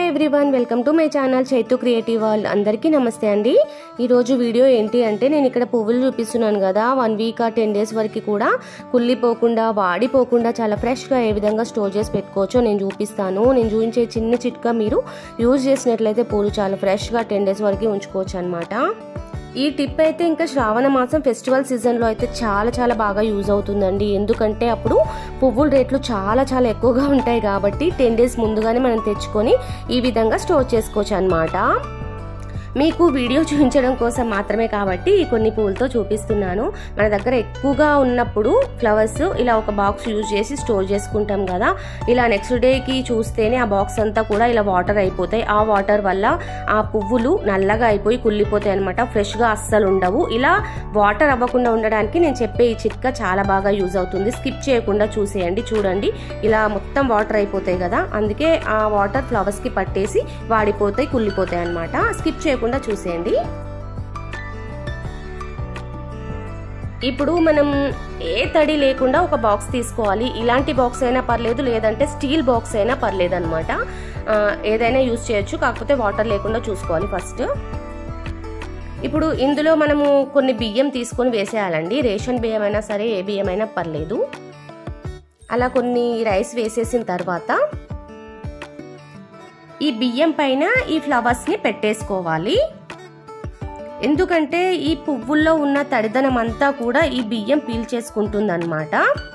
everyone welcome to my channel Chaitu creative world అందరికీ నమస్తే అండి ఈరోజు వీడియో ఏంటి అంటే నేను ఇక్కడ పువ్వులు చూపిస్తున్నాను కదా వన్ వీక్ ఆ టెన్ డేస్ వరకు కూడా కుళ్ళిపోకుండా వాడిపోకుండా చాలా ఫ్రెష్గా ఏ విధంగా స్టోర్ చేసి పెట్టుకోవచ్చో నేను చూపిస్తాను నేను చూపించే చిన్న చిట్కా మీరు యూజ్ చేసినట్లయితే పూలు చాలా ఫ్రెష్గా టెన్ డేస్ వరకు ఉంచుకోవచ్చు అనమాట ఈ టిప్ అయితే ఇంకా శ్రావణ మాసం ఫెస్టివల్ సీజన్లో అయితే చాలా చాలా బాగా యూజ్ అవుతుందండి ఎందుకంటే అప్పుడు పువ్వుల రేట్లు చాలా చాలా ఎక్కువగా ఉంటాయి కాబట్టి టెన్ డేస్ ముందుగానే మనం తెచ్చుకొని ఈ విధంగా స్టోర్ చేసుకోవచ్చు అనమాట మీకు వీడియో చూపించడం కోసం మాత్రమే కాబట్టి ఈ కొన్ని పూలతో చూపిస్తున్నాను మన దగ్గర ఎక్కువగా ఉన్నప్పుడు ఫ్లవర్స్ ఇలా ఒక బాక్స్ యూజ్ చేసి స్టోర్ చేసుకుంటాం కదా ఇలా నెక్స్ట్ డేకి చూస్తేనే ఆ బాక్స్ అంతా కూడా ఇలా వాటర్ అయిపోతాయి ఆ వాటర్ వల్ల ఆ పువ్వులు నల్లగా అయిపోయి కుళ్ళిపోతాయి అనమాట ఫ్రెష్గా అస్సలు ఉండవు ఇలా వాటర్ అవ్వకుండా ఉండడానికి నేను చెప్పే ఈ చిట్కా చాలా బాగా యూజ్ అవుతుంది స్కిప్ చేయకుండా చూసేయండి చూడండి ఇలా మొత్తం వాటర్ అయిపోతాయి కదా అందుకే ఆ వాటర్ ఫ్లవర్స్కి పట్టేసి వాడిపోతాయి కుళ్ళిపోతాయి అనమాట స్కిప్ చేయకుండా చూసేయండి ఇప్పుడు మనం ఏ తడి లేకుండా ఒక బాక్స్ తీసుకోవాలి ఇలాంటి బాక్స్ అయినా పర్లేదు లేదంటే స్టీల్ బాక్స్ అయినా పర్లేదు అనమాట ఏదైనా యూజ్ చేయొచ్చు కాకపోతే వాటర్ లేకుండా చూసుకోవాలి ఫస్ట్ ఇప్పుడు ఇందులో మనము కొన్ని బియ్యం తీసుకొని వేసేయాలండి రేషన్ బియ్యం అయినా సరే ఏ బియ్యం అయినా పర్లేదు అలా కొన్ని రైస్ వేసేసిన తర్వాత ఈ బియ్యం పైన ఈ ఫ్లవర్స్ని పెట్టేసుకోవాలి ఎందుకంటే ఈ పువ్వుల్లో ఉన్న తడిదనం అంతా కూడా ఈ బియ్యం పీల్చేసుకుంటుంది అనమాట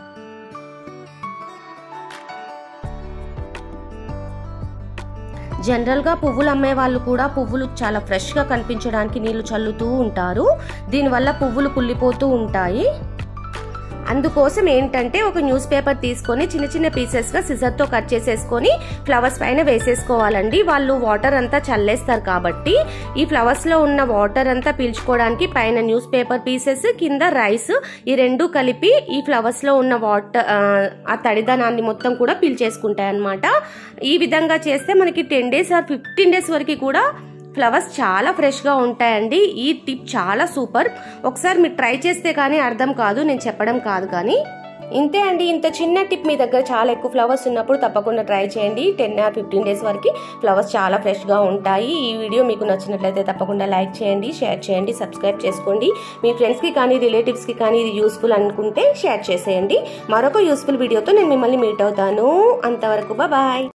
జనరల్గా పువ్వులు అమ్మే వాళ్ళు కూడా పువ్వులు చాలా ఫ్రెష్గా కనిపించడానికి నీళ్లు చల్లుతూ ఉంటారు దీనివల్ల పువ్వులు కుళ్ళిపోతూ ఉంటాయి అందుకోసం ఏంటంటే ఒక న్యూస్ పేపర్ తీసుకొని చిన్న చిన్న పీసెస్గా సిజర్తో కట్ చేసేసుకొని ఫ్లవర్స్ పైన వేసేసుకోవాలండి వాళ్ళు వాటర్ అంతా చల్లేస్తారు కాబట్టి ఈ ఫ్లవర్స్లో ఉన్న వాటర్ అంతా పీల్చుకోవడానికి పైన న్యూస్ పేపర్ పీసెస్ కింద రైస్ ఈ రెండు కలిపి ఈ ఫ్లవర్స్లో ఉన్న వాటర్ ఆ తడిదనాన్ని మొత్తం కూడా పీల్చేసుకుంటాయి అనమాట ఈ విధంగా చేస్తే మనకి ten days or fifteen days వరకు కూడా ఫ్లవర్స్ చాలా ఫ్రెష్గా ఉంటాయండి ఈ టిప్ చాలా సూపర్ ఒకసారి మీరు ట్రై చేస్తే కానీ అర్థం కాదు నేను చెప్పడం కాదు కానీ ఇంతే అండి ఇంత చిన్న టిప్ మీ దగ్గర చాలా ఎక్కువ ఫ్లవర్స్ ఉన్నప్పుడు తప్పకుండా ట్రై చేయండి టెన్ ఆర్ ఫిఫ్టీన్ డేస్ వరకు ఫ్లవర్స్ చాలా ఫ్రెష్గా ఉంటాయి ఈ వీడియో మీకు నచ్చినట్లయితే తప్పకుండా లైక్ చేయండి షేర్ చేయండి సబ్స్క్రైబ్ చేసుకోండి మీ ఫ్రెండ్స్కి కానీ రిలేటివ్స్కి కానీ ఇది యూస్ఫుల్ అనుకుంటే షేర్ చేసేయండి మరొక యూస్ఫుల్ వీడియోతో నేను మిమ్మల్ని మీట్ అవుతాను అంతవరకు బాయ్